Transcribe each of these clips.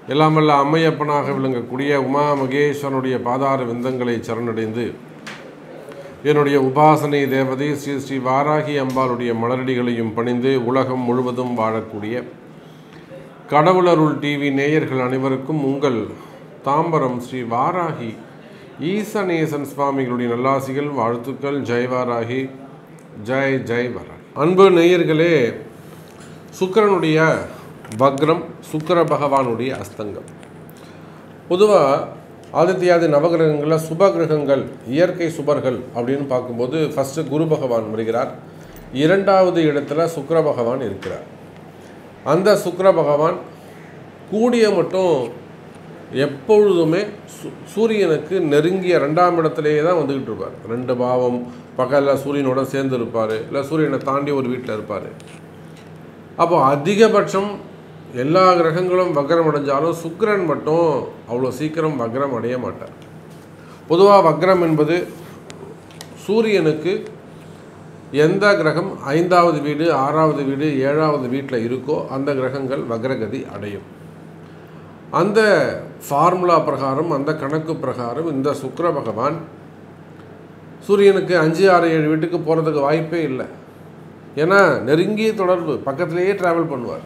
எல்லாம் வல்ல அம்மையப்பனாக விளங்கக்கூடிய உமா மகேஸ்வரனுடைய பாதார விந்தங்களை சரணடைந்து என்னுடைய உபாசனை தேவதை ஸ்ரீ ஸ்ரீ வாராகி அம்பாளுடைய மலரடிகளையும் பணிந்து உலகம் முழுவதும் வாழக்கூடிய கடவுளருள் டிவி நேயர்கள் அனைவருக்கும் உங்கள் தாம்பரம் ஸ்ரீ வாராகி ஈசநேசன் சுவாமிகளுடைய நல்லாசிகள் வாழ்த்துக்கள் ஜெய் வாராகி ஜெய் ஜெய் வாராகி அன்பு நேயர்களே சுக்கிரனுடைய வக்ரம் சுக்கிர பகவானுடைய அஸ்தங்கம் பொதுவாக ஆதித்யாதி நவகிரகங்களில் சுப கிரகங்கள் இயற்கை சுபர்கள் அப்படின்னு பார்க்கும்போது ஃபஸ்ட்டு குரு பகவான் வருகிறார் இரண்டாவது இடத்துல சுக்கிர பகவான் இருக்கிறார் அந்த சுக்கிர பகவான் கூடிய மட்டும் எப்பொழுதுமே சு சூரியனுக்கு நெருங்கிய ரெண்டாம் இடத்துலேயே தான் வந்துக்கிட்டு இருப்பார் ரெண்டு பாவம் பகலில் சூரியனோட சேர்ந்து இருப்பார் இல்லை சூரியனை தாண்டி ஒரு வீட்டில் இருப்பார் அப்போ அதிகபட்சம் எல்லா கிரகங்களும் வக்ரம் அடைஞ்சாலும் சுக்கிரன் மட்டும் அவ்வளோ சீக்கிரம் வக்ரம் அடைய மாட்டார் பொதுவாக வக்ரம் என்பது சூரியனுக்கு எந்த கிரகம் ஐந்தாவது வீடு ஆறாவது வீடு ஏழாவது வீட்டில் இருக்கோ அந்த கிரகங்கள் வக்ரகதி அடையும் அந்த ஃபார்முலா பிரகாரம் அந்த கணக்கு பிரகாரம் இந்த சுக்கிர பகவான் சூரியனுக்கு அஞ்சு ஆறு ஏழு வீட்டுக்கு போகிறதுக்கு வாய்ப்பே இல்லை ஏன்னா நெருங்கிய தொடர்பு பக்கத்திலேயே ட்ராவல் பண்ணுவார்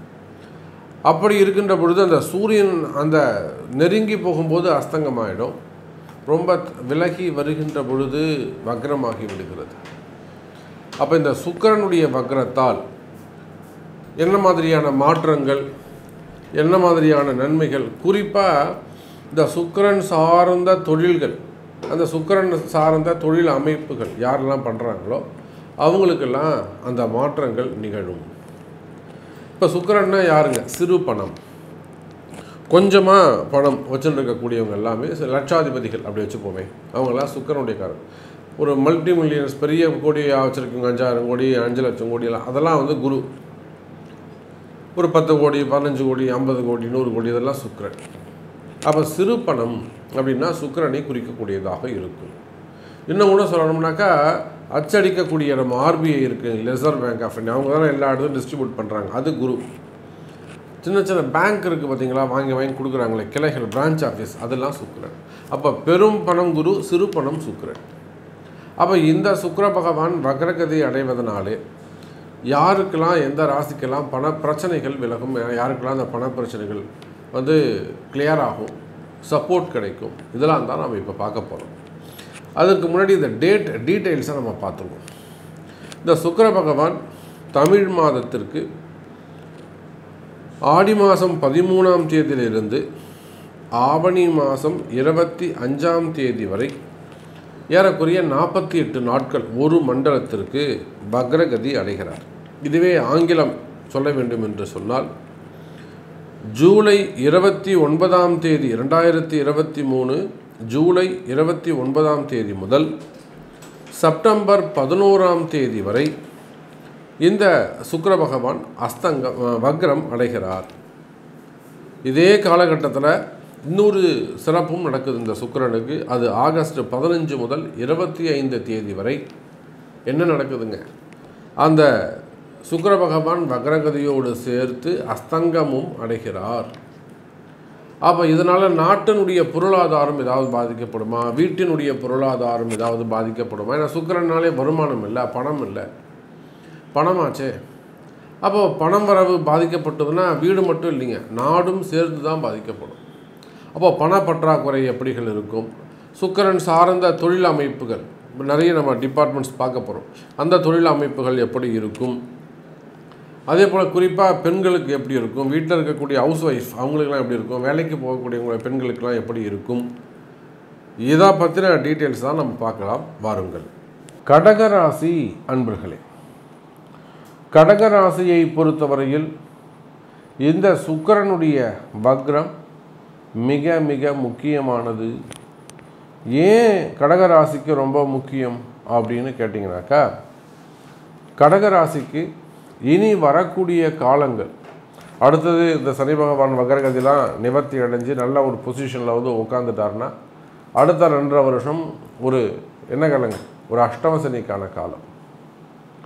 அப்படி இருக்கின்ற பொழுது அந்த சூரியன் அந்த நெருங்கி போகும்போது அஸ்தங்கமாயிடும் ரொம்ப விலகி வருகின்ற பொழுது வக்ரமாகி விடுகிறது அப்போ இந்த சுக்கிரனுடைய வக்ரத்தால் என்ன மாதிரியான மாற்றங்கள் என்ன மாதிரியான நன்மைகள் குறிப்பாக இந்த சுக்கிரன் சார்ந்த தொழில்கள் அந்த சுக்கிரன் சார்ந்த தொழில் அமைப்புகள் யாரெல்லாம் பண்ணுறாங்களோ அவங்களுக்கெல்லாம் அந்த மாற்றங்கள் நிகழும் இப்போ சுக்கிரன்னா யாருங்க சிறு பணம் கொஞ்சமாக பணம் வச்சுட்டு இருக்கக்கூடியவங்க எல்லாமே சில லட்சாதிபதிகள் அப்படி வச்சுப்போமே அவங்கெல்லாம் சுக்கிரனுடைய காரன் ஒரு மல்டி மில்லியன்ஸ் பெரிய கோடியாக வச்சுருக்கவங்க அஞ்சாயிரம் கோடி அஞ்சு லட்சம் கோடி எல்லாம் அதெல்லாம் வந்து குரு ஒரு பத்து கோடி பதினஞ்சு கோடி ஐம்பது கோடி நூறு கோடி இதெல்லாம் சுக்கிரன் அப்போ சிறு பணம் அப்படின்னா சுக்கிரனை குறிக்கக்கூடியதாக இருக்கும் இன்னும் கூட சொல்லணும்னாக்கா அச்சடிக்கக்கூடிய நம்ம ஆர்பிஐ இருக்குது ரிசர்வ் பேங்க் ஆஃப் இந்தியா அவங்க தானே எல்லா இடத்துலையும் டிஸ்ட்ரிபியூட் பண்ணுறாங்க அது குரு சின்ன சின்ன பேங்க் இருக்குது பார்த்தீங்களா வாங்கி வாங்கி கொடுக்குறாங்களே கிளைகள் பிரான்ச் ஆஃபீஸ் அதெல்லாம் சுக்கிரன் அப்போ பெரும் பணம் குரு சிறு பணம் சுக்கிரன் அப்போ இந்த சுக்கிர பகவான் வக்ரகதி அடைவதனாலே யாருக்கெல்லாம் எந்த ராசிக்கெல்லாம் பண பிரச்சனைகள் விலகும் யாருக்கெல்லாம் அந்த பண பிரச்சனைகள் வந்து கிளியர் ஆகும் சப்போர்ட் கிடைக்கும் இதெல்லாம் தான் நம்ம இப்போ பார்க்க போகிறோம் அதுக்கு முன்னாடி இந்த டேட் டீட்டெயில்ஸை நம்ம பார்த்துருவோம் இந்த சுக்கிர பகவான் தமிழ் மாதத்திற்கு ஆடி மாதம் பதிமூணாம் தேதியிலிருந்து ஆவணி மாதம் இருபத்தி அஞ்சாம் தேதி வரை ஏறக்குறைய நாற்பத்தி எட்டு நாட்கள் ஒரு மண்டலத்திற்கு வக்ரகதி அடைகிறார் இதுவே ஆங்கிலம் சொல்ல வேண்டும் என்று சொன்னால் ஜூலை இருபத்தி ஒன்பதாம் தேதி ரெண்டாயிரத்தி இருபத்தி மூணு ஜூலை இருபத்தி ஒன்பதாம் தேதி முதல் செப்டம்பர் பதினோராம் தேதி வரை இந்த சுக்கிர பகவான் அஸ்தங்க வக்ரம் அடைகிறார் இதே காலகட்டத்தில் இன்னொரு சிறப்பும் நடக்குது இந்த சுக்கிரனுக்கு அது ஆகஸ்ட் பதினஞ்சு முதல் இருபத்தி ஐந்து தேதி வரை என்ன நடக்குதுங்க அந்த சுக்கிர பகவான் வக்ரகதியோடு சேர்த்து அஸ்தங்கமும் அடைகிறார் அப்போ இதனால் நாட்டினுடைய பொருளாதாரம் ஏதாவது பாதிக்கப்படுமா வீட்டினுடைய பொருளாதாரம் ஏதாவது பாதிக்கப்படுமா ஏன்னா சுக்கிரனாலே வருமானம் இல்லை பணம் இல்லை பணமாச்சே அப்போது பணம் வரவு பாதிக்கப்பட்டதுன்னா வீடு மட்டும் இல்லைங்க நாடும் சேர்ந்து தான் பாதிக்கப்படும் அப்போது பணப்பற்றாக்குறை எப்படிகள் இருக்கும் சுக்கிரன் சார்ந்த தொழில் அமைப்புகள் இப்ப நிறைய நம்ம டிபார்ட்மெண்ட்ஸ் பார்க்க போகிறோம் அந்த தொழில் அமைப்புகள் எப்படி இருக்கும் அதே போல் குறிப்பாக பெண்களுக்கு எப்படி இருக்கும் வீட்டில் இருக்கக்கூடிய ஹவுஸ் ஒய்ஃப் அவங்களுக்கெல்லாம் எப்படி இருக்கும் வேலைக்கு போகக்கூடியவங்க பெண்களுக்கெல்லாம் எப்படி இருக்கும் இதை பற்றின டீட்டெயில்ஸ் தான் நம்ம பார்க்கலாம் வாருங்கள் கடகராசி அன்பர்களே கடகராசியை பொறுத்தவரையில் இந்த சுக்கிரனுடைய வக்ரம் மிக மிக முக்கியமானது ஏன் கடகராசிக்கு ரொம்ப முக்கியம் அப்படின்னு கேட்டிங்கனாக்கா கடகராசிக்கு இனி வரக்கூடிய காலங்கள் அடுத்தது இந்த சனி பகவான் வக்கரகதிலாம் நிவர்த்தி அடைஞ்சு நல்ல ஒரு பொசிஷனில் வந்து உட்காந்துட்டாருன்னா அடுத்த ரெண்டரை வருஷம் ஒரு என்ன காலங்க ஒரு அஷ்டம சனிக்கான காலம்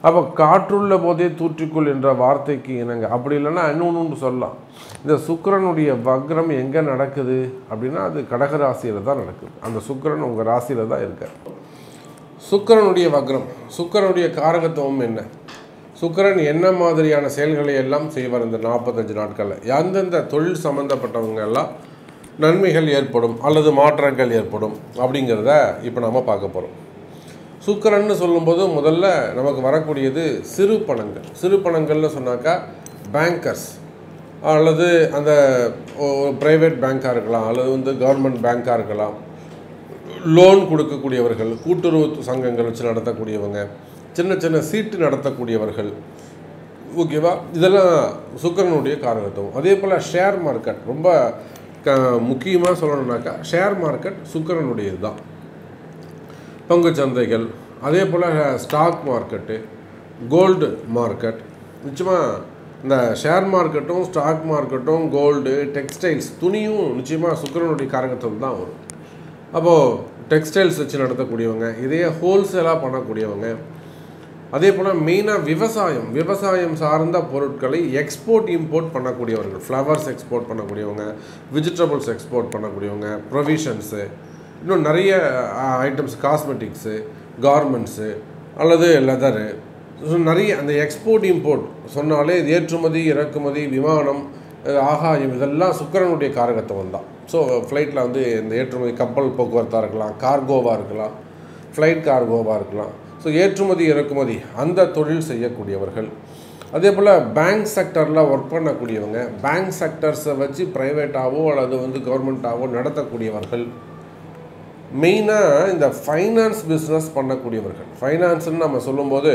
அப்போ காற்றுள்ள போதே தூற்றிக்கொள் என்ற வார்த்தைக்கு இணங்க அப்படி இல்லைன்னா இன்னொன்று சொல்லலாம் இந்த சுக்கிரனுடைய வக்ரம் எங்கே நடக்குது அப்படின்னா அது கடக ராசியில் தான் நடக்குது அந்த சுக்கிரன் உங்கள் ராசியில் தான் இருக்கார் சுக்கிரனுடைய வக்ரம் சுக்கிரனுடைய காரகத்துவம் என்ன சுக்கிரன் என்ன மாதிரியான செயல்களை எல்லாம் செய்வார் இந்த நாற்பத்தஞ்சு நாட்களில் எந்தெந்த தொழில் சம்மந்தப்பட்டவங்க எல்லாம் நன்மைகள் ஏற்படும் அல்லது மாற்றங்கள் ஏற்படும் அப்படிங்கிறத இப்போ நாம் பார்க்க போகிறோம் சுக்கிரன்னு சொல்லும்போது முதல்ல நமக்கு வரக்கூடியது சிறு பணங்கள் சிறு பணங்கள்னு சொன்னாக்கா பேங்கர்ஸ் அல்லது அந்த ப்ரைவேட் பேங்காக இருக்கலாம் அல்லது வந்து கவர்மெண்ட் பேங்காக இருக்கலாம் லோன் கொடுக்கக்கூடியவர்கள் கூட்டுறவு சங்கங்கள் வச்சு நடத்தக்கூடியவங்க சின்ன சின்ன சீட்டு நடத்தக்கூடியவர்கள் ஓகேவா இதெல்லாம் சுக்கரனுடைய காரகத்துவம் அதே போல் ஷேர் மார்க்கெட் ரொம்ப க முக்கியமாக சொல்லணும்னாக்கா ஷேர் மார்க்கெட் சுக்கரனுடையது தான் பங்குச் சந்தைகள் அதே போல் ஸ்டாக் மார்க்கெட்டு கோல்டு மார்க்கெட் நிச்சயமாக இந்த ஷேர் மார்க்கெட்டும் ஸ்டாக் மார்க்கெட்டும் கோல்டு டெக்ஸ்டைல்ஸ் துணியும் நிச்சயமாக சுக்கரனுடைய காரகத்துவம் தான் வரும் அப்போது டெக்ஸ்டைல்ஸ் வச்சு நடத்தக்கூடியவங்க இதையே ஹோல்சேலாக பண்ணக்கூடியவங்க அதே போல் மெயினாக விவசாயம் விவசாயம் சார்ந்த பொருட்களை எக்ஸ்போர்ட் இம்போர்ட் பண்ணக்கூடியவர்கள் ஃப்ளவர்ஸ் எக்ஸ்போர்ட் பண்ணக்கூடியவங்க வெஜிடபிள்ஸ் எக்ஸ்போர்ட் பண்ணக்கூடியவங்க ப்ரொவிஷன்ஸு இன்னும் நிறைய ஐட்டம்ஸ் காஸ்மெட்டிக்ஸு கார்மெண்ட்ஸு அல்லது லெதரு நிறைய அந்த எக்ஸ்போர்ட் இம்போர்ட் சொன்னாலே இது ஏற்றுமதி இறக்குமதி விமானம் அஹ் ஆகாயம் இதெல்லாம் சுக்கிரனுடைய காரகத்துவம் தான் ஸோ ஃப்ளைட்டில் வந்து இந்த ஏற்றுமதி கப்பல் போக்குவரத்தாக இருக்கலாம் கார்கோவாக இருக்கலாம் ஃப்ளைட் கார்கோவாக இருக்கலாம் ஸோ ஏற்றுமதி இறக்குமதி அந்த தொழில் செய்யக்கூடியவர்கள் அதே போல் பேங்க் செக்டரில் ஒர்க் பண்ணக்கூடியவங்க பேங்க் செக்டர்ஸை வச்சு ப்ரைவேட்டாவோ அல்லது வந்து கவர்மெண்ட்டாவோ நடத்தக்கூடியவர்கள் மெயினாக இந்த ஃபைனான்ஸ் பிஸ்னஸ் பண்ணக்கூடியவர்கள் ஃபைனான்ஸ்னு நம்ம சொல்லும்போது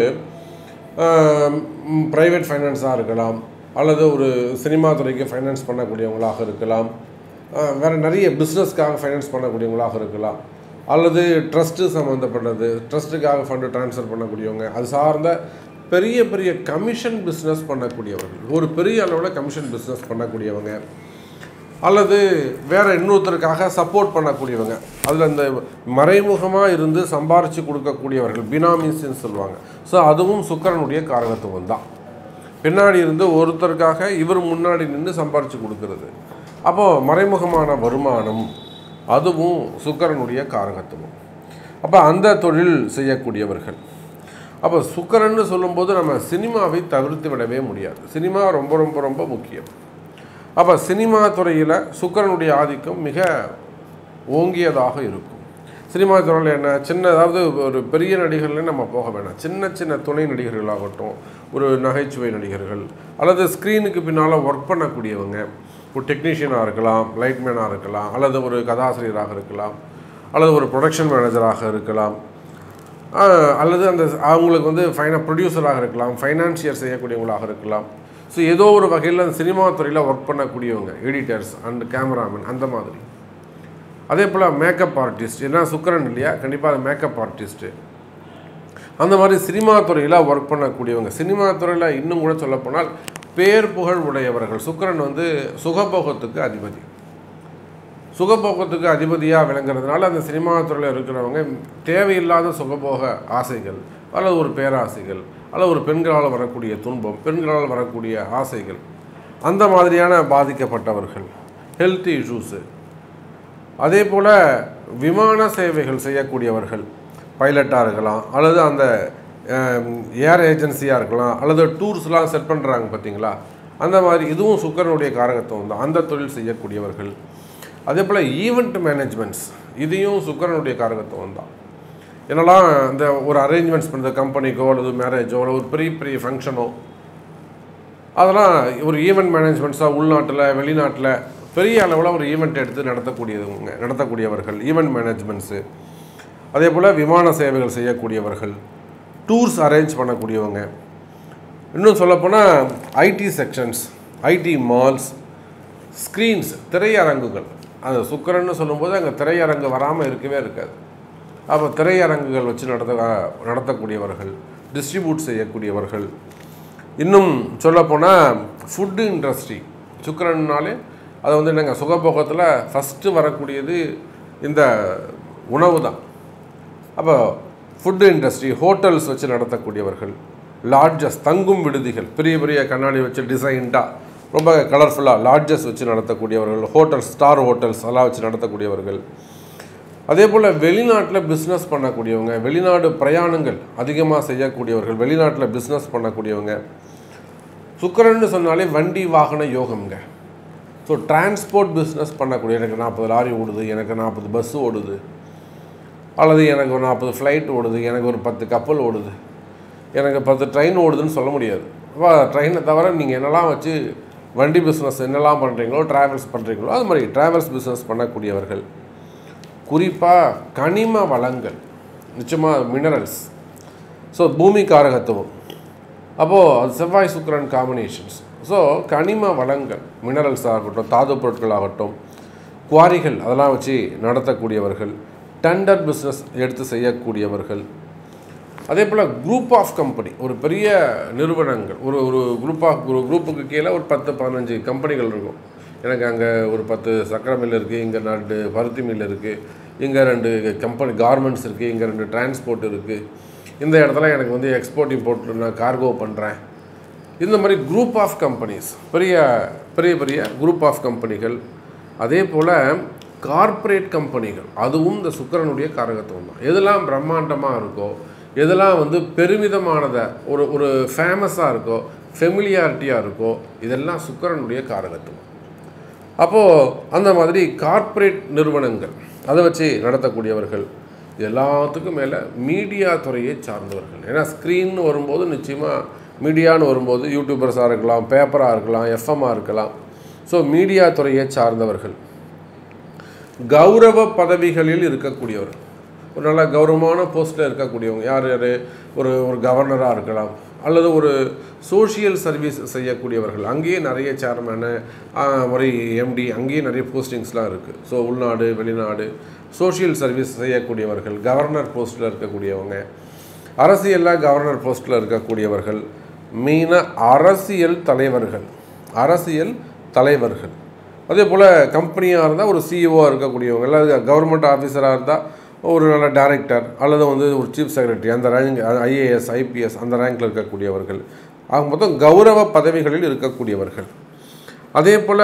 ப்ரைவேட் ஃபைனான்ஸாக இருக்கலாம் அல்லது ஒரு சினிமா துறைக்கு ஃபைனான்ஸ் பண்ணக்கூடியவங்களாக இருக்கலாம் அஹ், வேறு நிறைய பிஸ்னஸ்க்காக ஃபைனான்ஸ் பண்ணக்கூடியவங்களாக இருக்கலாம் அல்லது ட்ரஸ்ட்டு சம்மந்தப்பட்டது ட்ரஸ்ட்டுக்காக ஃபண்டு ட்ரான்ஸ்ஃபர் பண்ணக்கூடியவங்க அது சார்ந்த பெரிய பெரிய கமிஷன் பிஸ்னஸ் பண்ணக்கூடியவர்கள் ஒரு பெரிய அளவில் கமிஷன் பிஸ்னஸ் பண்ணக்கூடியவங்க அல்லது வேற இன்னொருத்தருக்காக சப்போர்ட் பண்ணக்கூடியவங்க அதில் இந்த மறைமுகமாக இருந்து சம்பாரித்து கொடுக்கக்கூடியவர்கள் பினாமிஸ்ன்னு சொல்லுவாங்க ஸோ அதுவும் சுக்கிரனுடைய காரகத்துவம் தான் பின்னாடி இருந்து ஒருத்தருக்காக இவர் முன்னாடி நின்று சம்பாரித்து கொடுக்கறது அப்போது மறைமுகமான வருமானம் அதுவும் சுக்கிரனுடைய காரகத்துவம் அப்போ அந்த தொழில் செய்யக்கூடியவர்கள் அப்போ சுக்கிரன்னு சொல்லும்போது நம்ம சினிமாவை தவிர்த்து விடவே முடியாது சினிமா ரொம்ப ரொம்ப ரொம்ப முக்கியம் அப்போ சினிமா துறையில் சுக்கிரனுடைய ஆதிக்கம் மிக ஓங்கியதாக இருக்கும் சினிமா துறையில் என்ன சின்ன அதாவது ஒரு பெரிய நடிகர்லேயும் நம்ம போக வேணாம் சின்ன சின்ன துணை நடிகர்களாகட்டும் ஒரு நகைச்சுவை நடிகர்கள் அல்லது ஸ்க்ரீனுக்கு பின்னால் ஒர்க் பண்ணக்கூடியவங்க ஒரு டெக்னீஷியனாக இருக்கலாம் லைட்மேனாக இருக்கலாம் அல்லது ஒரு கதாசிரியராக இருக்கலாம் அல்லது ஒரு ப்ரொடக்ஷன் மேனேஜராக இருக்கலாம் ஆஹ் அல்லது அந்த அவங்களுக்கு வந்து ஃபைனா ப்ரொடியூசராக இருக்கலாம் ஃபைனான்சியர் செய்யக்கூடியவங்களாக இருக்கலாம் ஸோ ஏதோ ஒரு வகையில் அந்த சினிமா துறையில் ஒர்க் பண்ணக்கூடியவங்க எடிட்டர்ஸ் அண்ட் கேமராமேன் அந்த மாதிரி அதே போல் மேக்கப் ஆர்டிஸ்ட் ஏன்னா சுக்கரன் இல்லையா கண்டிப்பாக அது மேக்கப் ஆர்டிஸ்ட்டு அந்த மாதிரி சினிமா துறையில் ஒர்க் பண்ணக்கூடியவங்க சினிமா துறையில் இன்னும் கூட சொல்லப்போனால் பேர் புகழ் உடையவர்கள் சுக்கிரன் வந்து சுகபோகத்துக்கு அதிபதி சுகபோகத்துக்கு அதிபதியாக விளங்குறதுனால அந்த சினிமா துறையில் இருக்கிறவங்க தேவையில்லாத சுகபோக ஆசைகள் அல்லது ஒரு பேராசைகள் அல்லது ஒரு பெண்களால் வரக்கூடிய துன்பம் பெண்களால் வரக்கூடிய ஆசைகள் அந்த மாதிரியான பாதிக்கப்பட்டவர்கள் ஹெல்த் இஷ்யூஸு அதே போல் விமான சேவைகள் செய்யக்கூடியவர்கள் பைலட்டாக இருக்கலாம் அல்லது அந்த ஏர் ஏஜென்சியாக இருக்கலாம் அல்லது டூர்ஸ்லாம் செட் பண்ணுறாங்க பார்த்தீங்களா அந்த மாதிரி இதுவும் சுக்கரனுடைய காரகத்துவம் தான் அந்த தொழில் செய்யக்கூடியவர்கள் அதே போல் ஈவெண்ட் மேனேஜ்மெண்ட்ஸ் இதையும் சுக்கரனுடைய காரகத்துவம் தான் என்னெல்லாம் இந்த ஒரு அரேஞ்ச்மெண்ட்ஸ் பண்ணுற கம்பெனிக்கோ அல்லது மேரேஜோ அல்லது ஒரு பெரிய பெரிய ஃபங்க்ஷனோ அதெல்லாம் ஒரு ஈவெண்ட் மேனேஜ்மெண்ட்ஸாக உள்நாட்டில் வெளிநாட்டில் பெரிய அளவில் ஒரு ஈவெண்ட் எடுத்து நடத்தக்கூடியவங்க நடத்தக்கூடியவர்கள் ஈவெண்ட் மேனேஜ்மெண்ட்ஸு அதே போல் விமான சேவைகள் செய்யக்கூடியவர்கள் டூர்ஸ் அரேஞ்ச் பண்ணக்கூடியவங்க இன்னும் சொல்லப்போனால் IT sections IT malls screens திரையரங்குகள் அது சுக்கரன்னு சொல்லும்போது அங்கே திரையரங்கு வராமல் இருக்கவே இருக்காது அப்போ திரையரங்குகள் வச்சு நடத்த நடத்தக்கூடியவர்கள் டிஸ்ட்ரிபியூட் செய்யக்கூடியவர்கள் இன்னும் சொல்லப்போனால் ஃபுட்டு இண்டஸ்ட்ரி சுக்கரன்னாலே அது வந்து என்னங்க சுகபோகத்தில் ஃபஸ்ட்டு வரக்கூடியது இந்த உணவு தான் அப்போ ஃபுட்டு இண்டஸ்ட்ரி ஹோட்டல்ஸ் வச்சு நடத்தக்கூடியவர்கள் லாட்ஜஸ் தங்கும் விடுதிகள் பெரிய பெரிய கண்ணாடி வச்சு டிசைன்டாக ரொம்ப கலர்ஃபுல்லாக லாட்ஜஸ் வச்சு நடத்தக்கூடியவர்கள் ஹோட்டல்ஸ் ஸ்டார் ஹோட்டல்ஸ் அதெல்லாம் வச்சு நடத்தக்கூடியவர்கள் அதே போல் வெளிநாட்டில் பிஸ்னஸ் பண்ணக்கூடியவங்க வெளிநாடு பிரயாணங்கள் அதிகமாக செய்யக்கூடியவர்கள் வெளிநாட்டில் பிஸ்னஸ் பண்ணக்கூடியவங்க சுக்கரன்னு சொன்னாலே வண்டி வாகன யோகம்ங்க ஸோ டிரான்ஸ்போர்ட் பிஸ்னஸ் பண்ணக்கூடிய எனக்கு நாற்பது லாரி ஓடுது எனக்கு நாற்பது பஸ் ஓடுது அல்லது எனக்கு ஒரு நாற்பது ஃப்ளைட் ஓடுது எனக்கு ஒரு பத்து கப்பல் ஓடுது எனக்கு பத்து ட்ரெயின் ஓடுதுன்னு சொல்ல முடியாது அப்போ ட்ரெயினை தவிர நீங்கள் என்னெல்லாம் வச்சு வண்டி பிஸ்னஸ் என்னெல்லாம் பண்ணுறீங்களோ ட்ராவல்ஸ் பண்ணுறீங்களோ அது மாதிரி ட்ராவல்ஸ் பிஸ்னஸ் பண்ணக்கூடியவர்கள் குறிப்பாக கனிம வளங்கள் நிச்சயமாக மினரல்ஸ் ஸோ பூமி காரகத்துவம் அப்போது அது செவ்வாய் சுக்கிரன் காம்பினேஷன்ஸ் ஸோ கனிம வளங்கள் மினரல்ஸ் ஆகட்டும் தாது பொருட்கள் ஆகட்டும் குவாரிகள் அதெல்லாம் வச்சு நடத்தக்கூடியவர்கள் டெண்டர் பிஸ்னஸ் எடுத்து செய்யக்கூடியவர்கள் அதே போல் குரூப் ஆஃப் கம்பெனி ஒரு பெரிய நிறுவனங்கள் ஒரு ஒரு குரூப் ஆஃப் ஒரு குரூப்புக்கு கீழே ஒரு பத்து பதினஞ்சு கம்பெனிகள் இருக்கும் எனக்கு அங்கே ஒரு பத்து சக்கரை மில் இருக்குது இங்கே ரெண்டு பருத்தி மில் இருக்குது இங்கே ரெண்டு கம்பெனி கார்மெண்ட்ஸ் இருக்குது இங்கே ரெண்டு டிரான்ஸ்போர்ட் இருக்குது இந்த இடத்துல எனக்கு வந்து எக்ஸ்போர்ட் இம்போர்ட் நான் கார்கோ பண்ணுறேன் இந்த மாதிரி குரூப் ஆஃப் கம்பெனிஸ் பெரிய பெரிய பெரிய குரூப் ஆஃப் கம்பெனிகள் அதே போல் கார்ப்பரேட் கம்பெனிகள் அதுவும் இந்த சுக்கிரனுடைய காரகத்துவம் தான் எதெல்லாம் பிரம்மாண்டமாக இருக்கோ எதெல்லாம் வந்து பெருமிதமானதை ஒரு ஒரு ஃபேமஸாக இருக்கோ ஃபெமிலியாரிட்டியாக இருக்கோ இதெல்லாம் சுக்கிரனுடைய காரகத்துவம் அப்போது அந்த மாதிரி கார்ப்பரேட் நிறுவனங்கள் அதை வச்சு நடத்தக்கூடியவர்கள் இது எல்லாத்துக்கும் மேலே மீடியா துறையை சார்ந்தவர்கள் ஏன்னா ஸ்க்ரீன் வரும்போது நிச்சயமாக மீடியான்னு வரும்போது யூடியூபர்ஸாக இருக்கலாம் பேப்பராக இருக்கலாம் எஃப்எம்மாக இருக்கலாம் ஸோ மீடியா துறையை சார்ந்தவர்கள் கௌரவ பதவிகளில் இருக்கக்கூடியவர்கள் ஒரு நல்ல கௌரவமான போஸ்ட்டில் இருக்கக்கூடியவங்க யார் யார் ஒரு ஒரு கவர்னராக இருக்கலாம் அல்லது ஒரு சோஷியல் சர்வீஸ் செய்யக்கூடியவர்கள் அங்கேயே நிறைய சேர்மேனு ஒரு எம்டி அங்கேயே நிறைய போஸ்டிங்ஸ்லாம் இருக்குது ஸோ உள்நாடு வெளிநாடு சோஷியல் சர்வீஸ் செய்யக்கூடியவர்கள் கவர்னர் போஸ்ட்டில் இருக்கக்கூடியவங்க அரசியலில் கவர்னர் போஸ்ட்டில் இருக்கக்கூடியவர்கள் மெயினாக அரசியல் தலைவர்கள் அரசியல் தலைவர்கள் அதே போல் கம்பெனியாக இருந்தால் ஒரு சிஇஓவாக இருக்கக்கூடியவங்க இல்லை கவர்மெண்ட் ஆஃபீஸராக இருந்தால் ஒரு நல்ல டைரக்டர் அல்லது வந்து ஒரு சீஃப் செக்ரட்டரி அந்த ரேங்க் ஐஏஎஸ் ஐபிஎஸ் அந்த ரேங்கில் இருக்கக்கூடியவர்கள் ஆக மொத்தம் கௌரவ பதவிகளில் இருக்கக்கூடியவர்கள் அதே போல்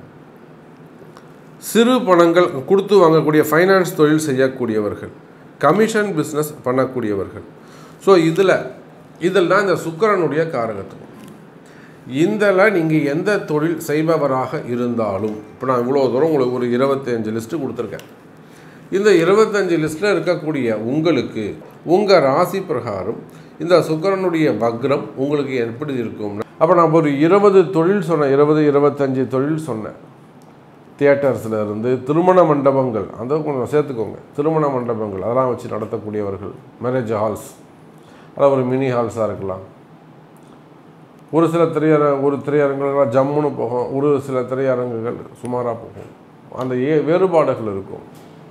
சிறு பணங்கள் கொடுத்து வாங்கக்கூடிய ஃபைனான்ஸ் தொழில் செய்யக்கூடியவர்கள் கமிஷன் பிஸ்னஸ் பண்ணக்கூடியவர்கள் ஸோ இதில் இதில் தான் இந்த சுக்கரனுடைய காரகத்துவம் இதில் நீங்கள் எந்த தொழில் செய்பவராக இருந்தாலும் இப்போ நான் இவ்வளோ தூரம் உங்களுக்கு ஒரு இருபத்தஞ்சு லிஸ்ட்டு கொடுத்துருக்கேன் இந்த இருபத்தஞ்சு லிஸ்ட்டில் இருக்கக்கூடிய உங்களுக்கு உங்கள் ராசி பிரகாரம் இந்த சுக்கரனுடைய வக்ரம் உங்களுக்கு எப்படி இருக்கும் அப்போ நான் ஒரு இருபது தொழில் சொன்னேன் இருபது இருபத்தஞ்சி தொழில் சொன்னேன் தியேட்டர்ஸில் இருந்து திருமண மண்டபங்கள் அந்த கொஞ்சம் சேர்த்துக்கோங்க திருமண மண்டபங்கள் அதெல்லாம் வச்சு நடத்தக்கூடியவர்கள் மேரேஜ் ஹால்ஸ் அதாவது ஒரு மினி ஹால்ஸாக இருக்கலாம் ஒரு சில திரையர ஒரு திரையரங்குகள் ஜம்முன்னு போகும் ஒரு சில திரையரங்குகள் சுமாராக போகும் அந்த ஏ வேறுபாடுகள் இருக்கும்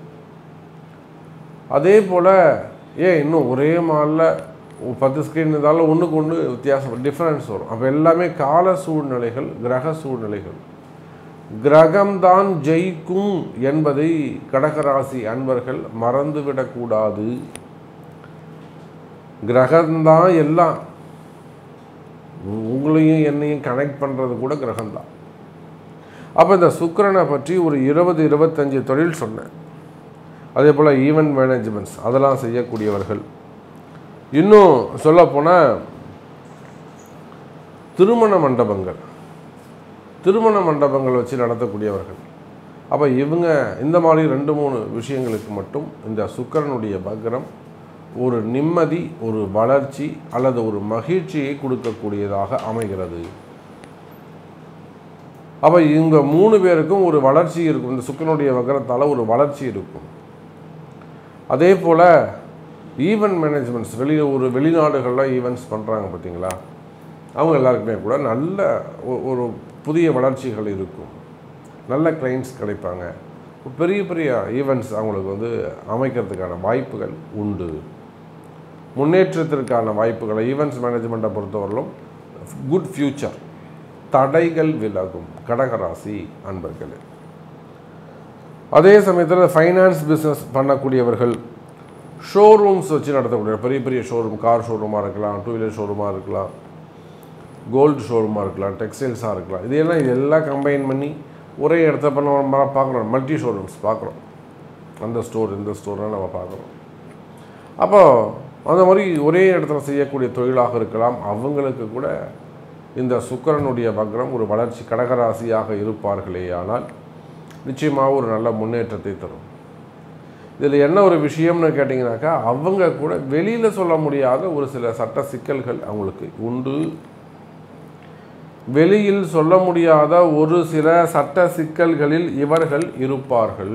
அதே போல் ஏன் இன்னும் ஒரே மாலில் பத்து ஸ்க்ரீன் இருந்தாலும் ஒன்றுக்கு ஒன்று வித்தியாசம் டிஃப்ரென்ஸ் வரும் அப்போ எல்லாமே கால சூழ்நிலைகள் கிரக சூழ்நிலைகள் கிரகம்தான் ஜெயிக்கும் என்பதை கடகராசி அன்பர்கள் மறந்துவிடக்கூடாது கிரகம்தான் எல்லாம் உங்களையும் என்னையும் கனெக்ட் பண்ணுறது கூட கிரகம்தான் அப்போ இந்த சுக்கிரனை பற்றி ஒரு இருபது இருபத்தஞ்சி தொழில் சொன்னேன் அதே போல் ஈவெண்ட் மேனேஜ்மெண்ட்ஸ் அதெல்லாம் செய்யக்கூடியவர்கள் இன்னும் சொல்லப்போனால் திருமண மண்டபங்கள் திருமண மண்டபங்கள் வச்சு நடத்தக்கூடியவர்கள் அப்போ இவங்க இந்த மாதிரி ரெண்டு மூணு விஷயங்களுக்கு மட்டும் இந்த சுக்கிரனுடைய பக்ரம் ஒரு நிம்மதி ஒரு வளர்ச்சி அல்லது ஒரு மகிழ்ச்சியை கொடுக்கக்கூடியதாக அமைகிறது அப்போ இவங்க மூணு பேருக்கும் ஒரு வளர்ச்சி இருக்கும் இந்த சுக்கரனுடைய வக்கரத்தால் ஒரு வளர்ச்சி இருக்கும் அதே போல் ஈவெண்ட் மேனேஜ்மெண்ட்ஸ் வெளி ஒரு வெளிநாடுகளில் ஈவெண்ட்ஸ் பண்ணுறாங்க பார்த்தீங்களா அவங்க எல்லாருக்குமே கூட நல்ல ஒ- ஒரு புதிய வளர்ச்சிகள் இருக்கும் நல்ல கிளைண்ட்ஸ் கிடைப்பாங்க பெரிய பெரிய ஈவெண்ட்ஸ் அவங்களுக்கு வந்து அமைக்கிறதுக்கான வாய்ப்புகள் உண்டு முன்னேற்றத்திற்கான வாய்ப்புகளை ஈவெண்ட்ஸ் மேனேஜ்மெண்ட்டை பொறுத்தவரையிலும் குட் ஃப்யூச்சர் தடைகள் விலகும் கடகராசி அன்பர்களே அதே சமயத்தில் ஃபைனான்ஸ் பிஸ்னஸ் பண்ணக்கூடியவர்கள் ஷோரூம்ஸ் வச்சு நடத்தக்கூடிய பெரிய பெரிய ஷோரூம் கார் ஷோரூமாக இருக்கலாம் டூ வீலர் ஷோரூமாக இருக்கலாம் கோல்டு ஷோரூமாக இருக்கலாம் டெக்ஸ்டைல்ஸாக இருக்கலாம் இதெல்லாம் இதெல்லாம் கம்பைன் பண்ணி ஒரே இடத்த பண்ண நம்ம பார்க்குறோம் மல்டி ஷோரூம்ஸ் பார்க்குறோம் அந்த ஸ்டோர் இந்த ஸ்டோர்லாம் நம்ம பார்க்குறோம் அப்போ அந்த மாதிரி ஒரே இடத்துல செய்யக்கூடிய தொழிலாக இருக்கலாம் அவங்களுக்கு கூட இந்த சுக்கிரனுடைய வக்ரம் ஒரு வளர்ச்சி கடகராசியாக இருப்பார்களே ஆனால் நிச்சயமாக ஒரு நல்ல முன்னேற்றத்தை தரும் இதில் என்ன ஒரு விஷயம்னு கேட்டிங்கனாக்கா அவங்க கூட வெளியில் சொல்ல முடியாத ஒரு சில சட்ட சிக்கல்கள் அவங்களுக்கு உண்டு வெளியில் சொல்ல முடியாத ஒரு சில சட்ட சிக்கல்களில் இவர்கள் இருப்பார்கள்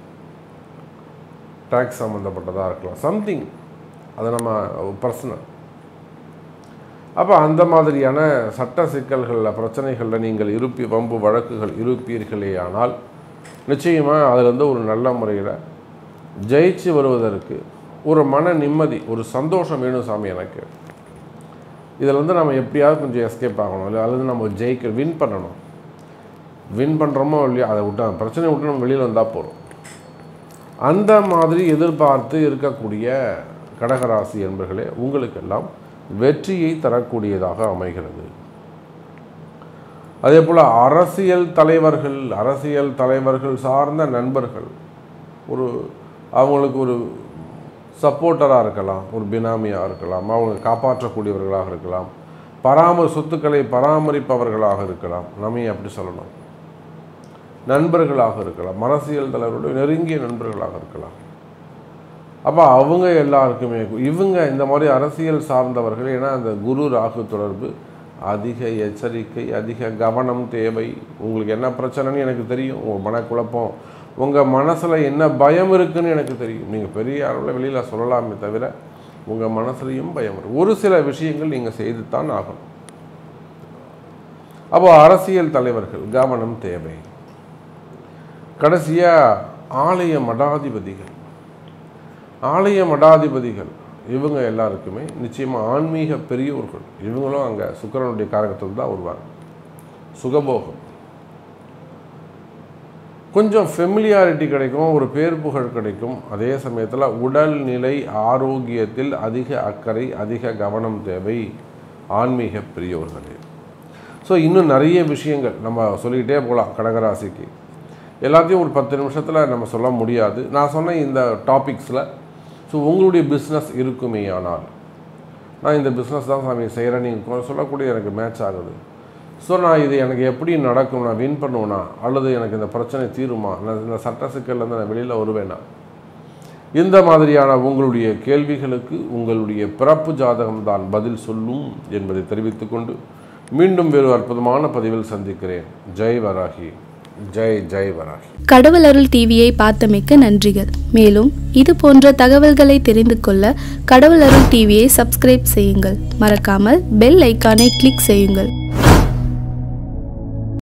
டேக்ஸ் சம்மந்தப்பட்டதாக இருக்கலாம் சம்திங் அது நம்ம பர்சனல் அப்போ அந்த மாதிரியான சட்ட சிக்கல்களில் பிரச்சனைகளில் நீங்கள் இருப்பி வம்பு வழக்குகள் இருப்பீர்களே ஆனால் நிச்சயமாக அதிலிருந்து ஒரு நல்ல முறையில் ஜெயிச்சு வருவதற்கு ஒரு மன நிம்மதி ஒரு சந்தோஷம் வேணும் சாமி எனக்கு இதில் வந்து நம்ம எப்படியாவது கொஞ்சம் எஸ்கேப் ஆகணும் இல்லை அல்லது நம்ம ஜெயிக்க வின் பண்ணணும் வின் பண்ணுறோமோ இல்லையா அதை விட்டு அந்த பிரச்சனையை விட்டு நம்ம வெளியில் வந்தால் போகிறோம் அந்த மாதிரி எதிர்பார்த்து இருக்கக்கூடிய கடகராசி என்பர்களே உங்களுக்கெல்லாம் வெற்றியை தரக்கூடியதாக அமைகிறது அதே போல் அரசியல் தலைவர்கள் அரசியல் தலைவர்கள் சார்ந்த நண்பர்கள் ஒரு அவங்களுக்கு ஒரு சப்போர்ட்டராக இருக்கலாம் ஒரு பினாமியாக இருக்கலாம் அவங்க காப்பாற்றக்கூடியவர்களாக இருக்கலாம் பராமரி சொத்துக்களை பராமரிப்பவர்களாக இருக்கலாம் நம்ம அப்படி சொல்லணும் நண்பர்களாக இருக்கலாம் அரசியல் தலைவருடைய நெருங்கிய நண்பர்களாக இருக்கலாம் அப்போ அவங்க எல்லாருக்குமே இவங்க இந்த மாதிரி அரசியல் சார்ந்தவர்கள் ஏன்னா அந்த குரு ராகு தொடர்பு அதிக எச்சரிக்கை அதிக கவனம் தேவை உங்களுக்கு என்ன பிரச்சனைன்னு எனக்கு தெரியும் உங்கள் மனக்குழப்பம் உங்கள் மனசில் என்ன பயம் இருக்குன்னு எனக்கு தெரியும் நீங்கள் பெரிய அளவில் வெளியில் சொல்லலாமே தவிர உங்கள் மனசுலையும் பயம் வரும் ஒரு சில விஷயங்கள் நீங்கள் செய்து தான் ஆகணும் அப்போ அரசியல் தலைவர்கள் கவனம் தேவை கடைசியாக ஆலய மடாதிபதிகள் ஆலய மடாதிபதிகள் இவங்க எல்லாருக்குமே நிச்சயமாக ஆன்மீக பெரியோர்கள் இவங்களும் அங்கே சுக்கிரனுடைய காரகத்தில் தான் வருவாங்க சுகபோகம் கொஞ்சம் ஃபெமிலியாரிட்டி கிடைக்கும் ஒரு பேர் புகழ் கிடைக்கும் அதே சமயத்தில் உடல்நிலை ஆரோக்கியத்தில் அதிக அக்கறை அதிக கவனம் தேவை ஆன்மீக பெரியோர்களே ஸோ இன்னும் நிறைய விஷயங்கள் நம்ம சொல்லிக்கிட்டே போகலாம் கடகராசிக்கு எல்லாத்தையும் ஒரு பத்து நிமிஷத்தில் நம்ம சொல்ல முடியாது நான் சொன்ன இந்த டாபிக்ஸில் ஸோ உங்களுடைய பிஸ்னஸ் இருக்குமே ஆனால் நான் இந்த பிஸ்னஸ் தான் சாமி செய்கிறேன் நீங்கள் சொல்லக்கூடிய எனக்கு மேட்ச் ஆகுது ஸோ நான் இது எனக்கு எப்படி நடக்கும் நான் வின் பண்ணுவேனா அல்லது எனக்கு இந்த பிரச்சனை தீருமா நான் இந்த சட்ட சிக்கல்லேருந்து நான் வெளியில் வருவேனா இந்த மாதிரியான உங்களுடைய கேள்விகளுக்கு உங்களுடைய பிறப்பு ஜாதகம் தான் பதில் சொல்லும் என்பதை தெரிவித்துக்கொண்டு மீண்டும் வேறு அற்புதமான பதிவில் சந்திக்கிறேன் ஜெய் வராகி ஜெய் ஜெய் வராகி கடவுள் அருள் டிவியை பார்த்தமைக்க நன்றிகள் மேலும் இது போன்ற தகவல்களை தெரிந்து கொள்ள கடவுள் அருள் டிவியை சப்ஸ்கிரைப் செய்யுங்கள் மறக்காமல் பெல் ஐக்கானை கிளிக் செய்யுங்கள்